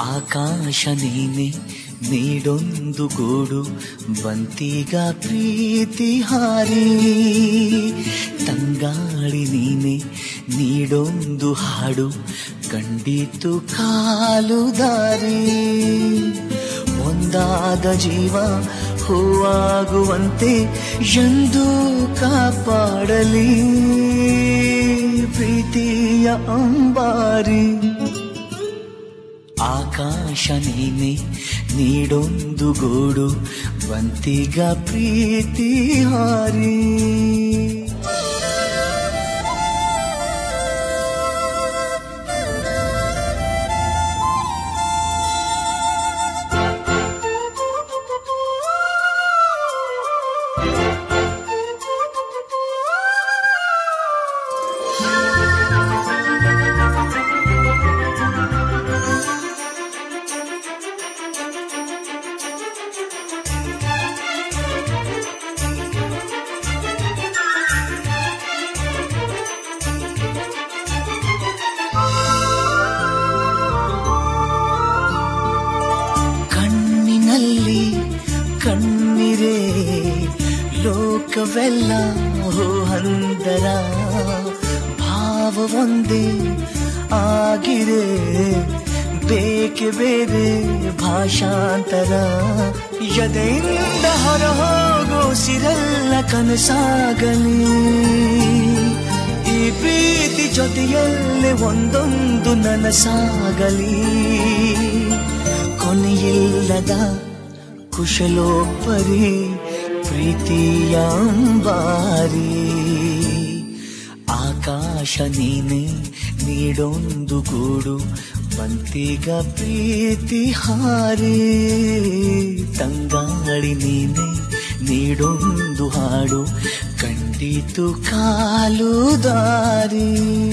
ಆಕಾಶ ನೀನೆ ನೀಡೊಂದು ಗೂಡು ಬಂತೀಗ ಪ್ರೀತಿ ಹಾರಿ ತಂಗಾಳಿ ನೀನೆ ನೀಡೊಂದು ಹಾಡು ಕಂಡಿತು ಕಾಲು ದಾರಿ ಒಂದಾದ ಜೀವ ಹೂವಾಗುವಂತೆ ಎಂದು ಕಾಪಾಡಲಿ ಪ್ರೀತಿಯ ಅಂಬಾರಿ ಆಕಾಶ ನೀನೆ ನೀಡೊಂದು ಗೂಡು ಬಂತಿಗ ಪ್ರೀತಿ ಹಾರಿ ಕಣ್ಣಿನಲ್ಲಿ ಕಣ್ಣಿರೆ ಲೋಕವೆಲ್ಲ ಹೋ ಹಂದರ ಭಾವ ಒಂದೇ ಆಗಿರೆ ಬೇಕೆ ಬೇರೆ ಭಾಷಾಂತರ ಎದೆಯಿಂದ ಹೊರ ಹೋಗೋ ಸಿರಲ್ಲ ಕನಸಾಗಲಿ ಈ ಪ್ರೀತಿ ಜೊತೆಯಲ್ಲೇ ಒಂದೊಂದು ನನಸಾಗಲಿ ಕೊನೆಯಿಲ್ಲದ ಕುಶಲೋಪರಿ ಪ್ರೀತಿಯ ಅಂಬಾರಿ ಆಕಾಶ ನೀನೆ ನೀಡೊಂದು ಗೂಡು ಬಂತಿಗ ಪ್ರೀತಿ ಹಾರಿ ತಂಗಾಳಿ ನೀನೆ ನೀಡೊಂದು ಹಾಡು ಕಂಡಿತು ಕಾಲು ದಾರಿ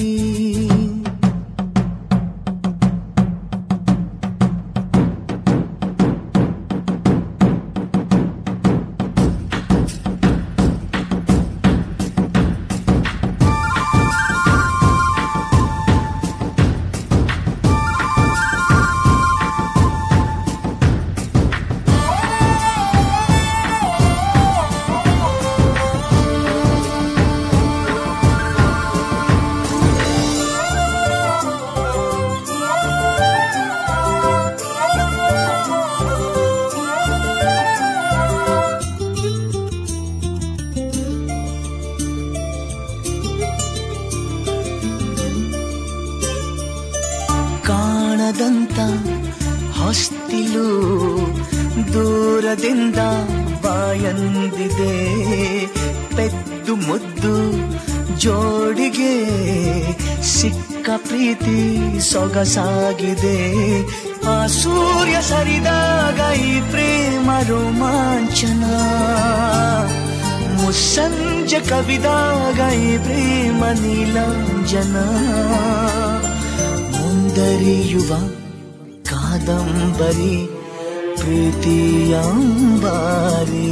ಕಾಣದಂತ ಹೊಸ್ತಿಲು ದೂರದಿಂದ ಬಾಯಂದಿದೆ ಪೆದ್ದು ಮುದ್ದು ಜೋಡಿಗೆ ಸಿಕ್ಕ ಪ್ರೀತಿ ಸೊಗಸಾಗಿದೆ ಆ ಸೂರ್ಯ ಸರಿದಾಗ ಈ ಪ್ರೇಮ ರೋಮಾಂಚನ ಮುಸ್ಸಂಜೆ ಕವಿದಾಗ ಈ ಪ್ರೇಮ ನೀಲಾಂಜನ ಮುಂದರಿಯುವ ಕಾದಂಬರಿ ಪ್ರೀತಿಯಂಬಾರಿ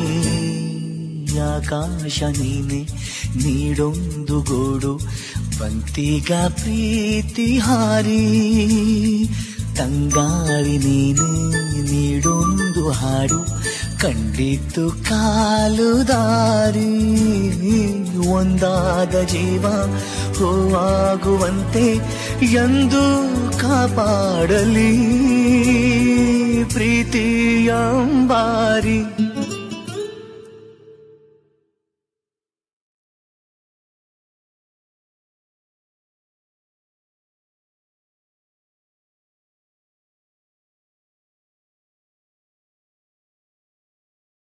ಆಕಾಶ ನೀನೆ ನೀಡೊಂದು ಗೋಡು ಬಂತಿಗ ಪ್ರೀತಿ ಹಾರಿ ತಂಗಾಳಿ ನೀನೆ ನೀಡೊಂದು ಹಾಡು ಕಂಡಿತು ಕಾಲು ದಾರಿ ಒಂದಾದ ಜೀವ ಹೂವಾಗುವಂತೆ ಎಂದು ಕಾಪಾಡಲಿ ಪ್ರೀತಿಯಂಬಾರಿ